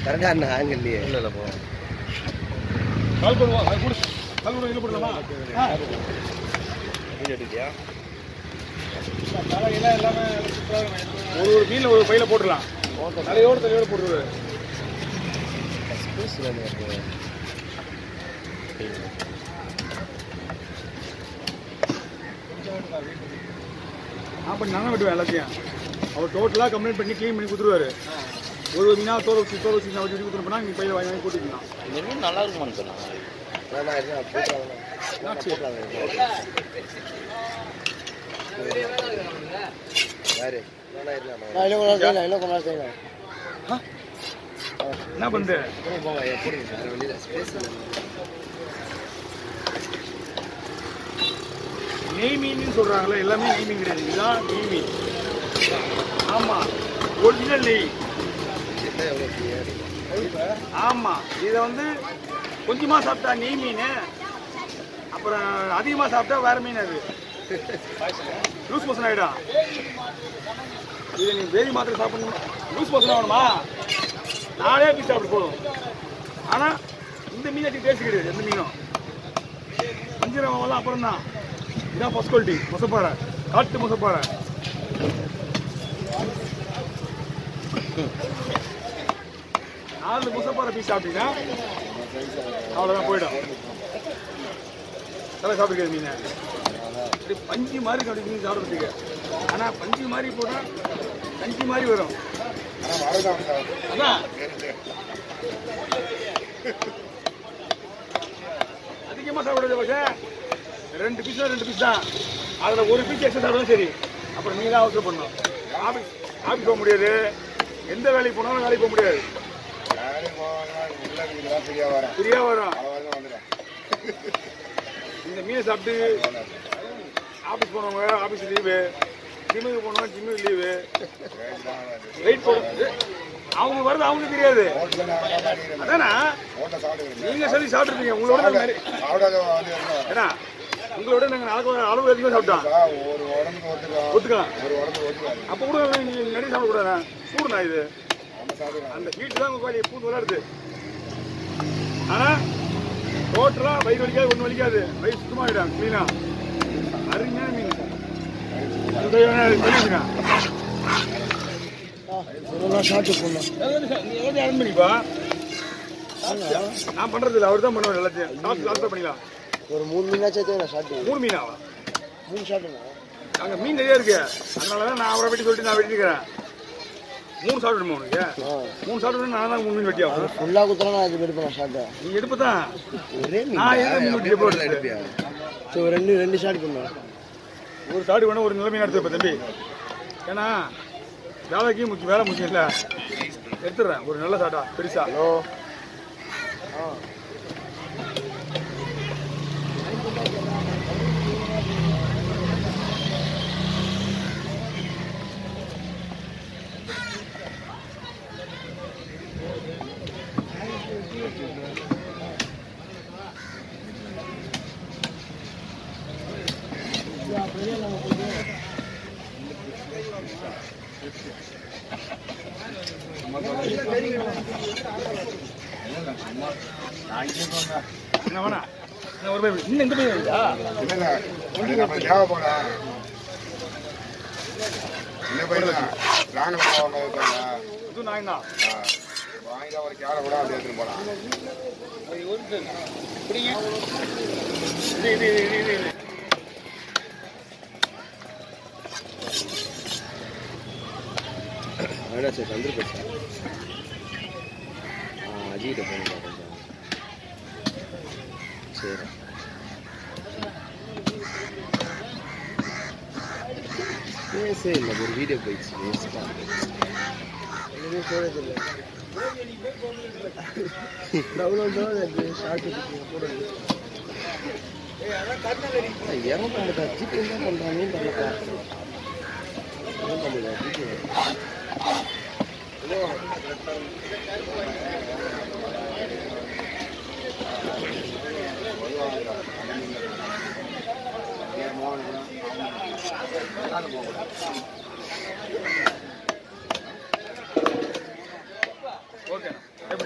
கரெக்டாக அந்த ஆங்கிள்லையே இல்லை இல்லை போ கால் பண்ணுவோம் அது கொடு கால் கொடு இதில் போடலாமா ஆ வீடியோ எடுக்கியா தலையெல்லாம் எல்லாமே ஒரு ஒரு மீனில் ஒரு பையில போட்டுடலாம் தலையோடு தலையோடு போட்டுருவாரு நான் பண்ணி நாங்கள் வெட்டுவேன் எல்லாத்தையும் அவர் டோட்டலாக கம்ப்ளைண்ட் பண்ணி க்ளீன் பண்ணி கொடுத்துருவாரு ஒரு ஒரு மீனாக தோல் வச்சு தோல் வச்சு நான் வெட்டி கொடுத்துருப்போம்னா நீங்கள் பையில வாங்கி வாங்கி போட்டுக்கலாம் இந்த மீன் நல்லா இருக்குமான்னு சொன்னாங்க வேணா இருந்தா போட்டுறாங்க யாரு வேணா இருந்தா இன்னும் கொஞ்ச நேரம் செய்யலாம் என்ன பண்ணுது போங்க போங்க ஏன் போடுங்க சார் வெளியில் ஸ்பேஸ் நெய் மீன் சொல்கிறாங்களே எல்லாமே நெய் மீன் கிடையாது இதுதான் நெய் மீன் ஆமாம் ஒரிஜினல் நெய் எவ்வளோ ஃப்ரீயாக இருக்கும் ஆமாம் இதை வந்து கொஞ்சமாக சாப்பிட்டா நெய் மீன் அப்புறம் அதிகமாக சாப்பிட்டா வேற மீன் அது லூஸ் மோஷன் ஆகிடும் இதை நீ வேதி மாத்திரை சாப்பிடணும் லூஸ் மோஷன் ஆகணுமா நாளே பீஸ் சாப்பிட்டு போதும் ஆனால் இந்த மீன் டேஸ்ட் கிடையாது எந்த மீனும் வஞ்சிரம் அப்புறம் தான் இதான் ஃபஸ்ட் குவாலிட்டி மொசப்பாறை காட்டு மொசப்பாறை நாலு முசப்பாறை பீஸ் சாப்பிட்டீங்கன்னா அவ்வளோதான் போயிடும் தலை சாப்பிடுறது மீன் இப்படி பஞ்சு மாதிரி இருக்கு அப்படி மீன் சாப்பிட்றதுக்கு ஆனால் பஞ்சு மாதிரி போட்டால் பஞ்சு மாதிரி வரும் அதான் அதிகமாக சாப்பிடுறது பட்ச ரெண்டு பீஸ் ரெண்டு பீஸ் தான் அதில் ஒரு பீஸ் எக்ஸ்ட்ரா சாப்பிடணும் சரி அப்புறம் நீ தான் அவசரம் பண்ணணும் ஆஃபீஸ் ஆஃபீஸ் போக முடியாது எந்த வேலைக்கு போனாலும் வேலைக்கு போக முடியாது ஃப்ரீயாக வரும் இந்த மீனை சாப்பிட்டு ஆஃபீஸ் போனவங்க ஆஃபீஸ் லீவு ஜிம்முக்கு போனவங்க ஜிம்முக்கு லீவு வெயிட் போட அவங்க வருது அவங்களுக்கு தெரியாது அதானா நீங்க சொல்லி சாப்பிட்டுருப்பீங்க உங்களோட நாங்க நிறைய- ஏன்னா உங்களோட நாங்கள் அளவு அளவு அதிகமாக சாப்பிட்டோம் ஒத்துக்கலாம் அப்போ கூட நீங்க நிறைய சாப்பிடக்கூடாது சூடுண்ணா இது அந்த ஹீட்டு தான் உங்க கோழி பூந்து விளையாடுது ஆனா டோட்டலா வயிறு வலிக்காது ஒன்றும் வலிக்காது வயிறு சுத்தமாகிடும் க்ளீனா அருமையான மீன் இந்த வேணா சொல்லிடுங்க ஷார்ட்டு போடணும் நீ எவ்வளோ அரேஞ்ச் பண்ணிப்பா நான் பண்றது இல்லை அவர் தான் பண்ணுவார் எல்லாத்தையும் லாஸ்ட் லாஸ்ட்டாக பண்ணிக்கலாம் ஒரு மூணு மீனாச்சும் தேவை ஷார்ட்டு மூணு மீனாவா மூணு ஷார்ட்டுண்ணா அங்கே மீன் நிறைய இருக்கு அதனால தான் நான் அவரை வெட்டி சொல்லிட்டு நான் வெட்டிக்கிறேன் மூணு சாப்பிடணுமா உனக்கு ஆ மூணு சாப்பிட்டு நான் தான் மூணு மீன் வெட்டி ஆகும் ஃபுல்லாக குத்துறா நான் இது எடுப்பேன் ஷார்ட்டை நீ எடுப்பு தான் ஒரே நான் எந்த மீன் வெட்டி போடுறது எடுப்பியா சரி ஒரு ரெண்டு ரெண்டு ஷார்ட் பண்ணேன் ஒரு சாடி வேணும் ஒரு நிலைமை எடுத்து வைப்பேன் தம்பி ஏன்னா வேலைக்கு முக்கியம் வேலை முக்கியம் இல்லை எடுத்துடுறேன் ஒரு நல்ல சாட்டா பெருசா ஹலோ ஆ என்ன வேணா என்ன ஒரு பை- இன்னும் இந்த பையன் இருக்கா இது நான் தான் பிடிங்க இது இது இது இது இது அதான் சரி வந்துருப்பேன் சார் ஆ அஜிகிட்ட போங்க கொஞ்சம் சரி பேசே இல்லை ஒரு வீடியோ போயிடுச்சு வேஸ்ட்டாக எதுவுமே போடுறதில்ல டவுன்லோட் தான் ஷார்ட் போடுறது இறங்க மாட்டா ஜிபே என்ன பண்ணுறாங்கன்னு தெரியல என்ன பண்ணுதா ஜிபே ஓகே எப்படி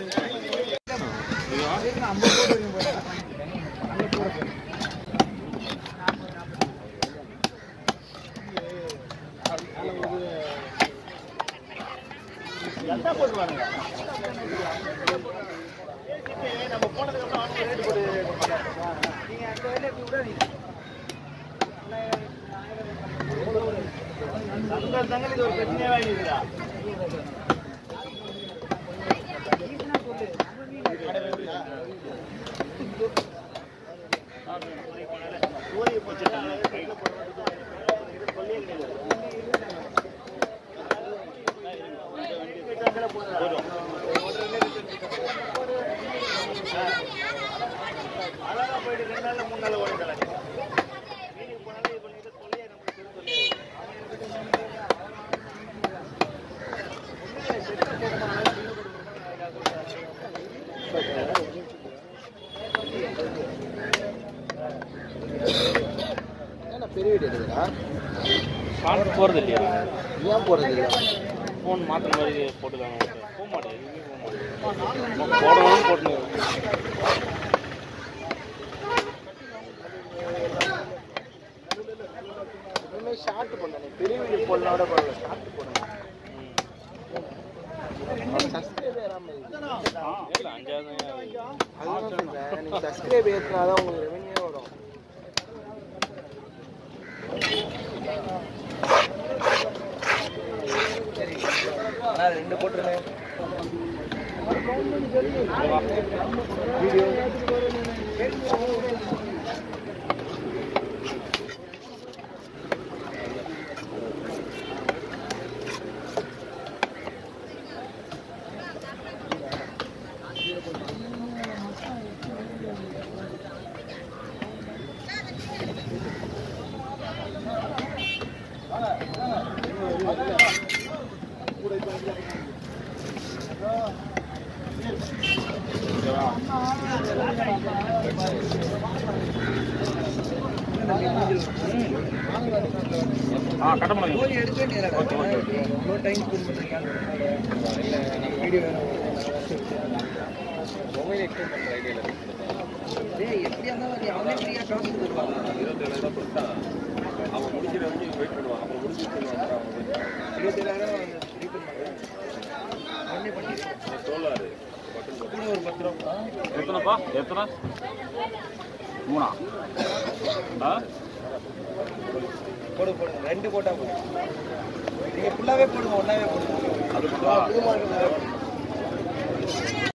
என்ன பெரிய வீடு இருக்குதா ஷார்ட் போகிறது இல்லையா ஏன் போகிறது இல்லை ஃபோன் மாற்றுற மாதிரி போட்டுக்காங்க போக மாட்டேன் எங்கேயும் போக மாட்டேன் போடணும் போட்டு இனிமே ஷார்ட் பண்ணணும் பெரிய வீடு போடலாம் விட பரவாயில்ல ஷார்ட் போடணும் சப்ஸ்கிரைப் ஏறாமல் இருக்கு இல்லை அஞ்சாவது அதுதான் சொல்றேன் நீங்க சப்ஸ்கிரைப் ஏற்றினாதான் உங்களுக்கு ரெவன்யூ வரும் ரெண்டு போட்டுருங்க ஆ கட்ட முடியும் எடுக்க வேண்டியதா இவ்வளோ டைம் ஸ்பெண்ட் பண்ணுறீங்க இல்லை நம்ம வீடியோ மொபைல் எக்ஸ்டெண்ட் பண்ணுற ஐடியாவில் டேய் எப்படியா இருந்தாலும் நீ அவனே ஃப்ரீயாக காசு கொடுத்துருப்பாங்க அவன் முடிக்கிற வரைக்கும் வெயிட் பண்ணுவான் அப்புறம் முடிச்சு இருபத்தேழாயிரம் ரீஃபண்ட் பண்ணுறேன் உடனே பண்ணிடுறேன் சோலாரு கூட ஒரு பத்து ரூபா எத்தனைப்பா எத்தனை மூணா ஆ போடு போடுங்க ரெண்டு போட்டால் போதும் நீங்கள் ஃபுல்லாகவே போடுங்க ஒன்றாவே போடுங்க அது ஃபுல்லா புது மார்க்கெட்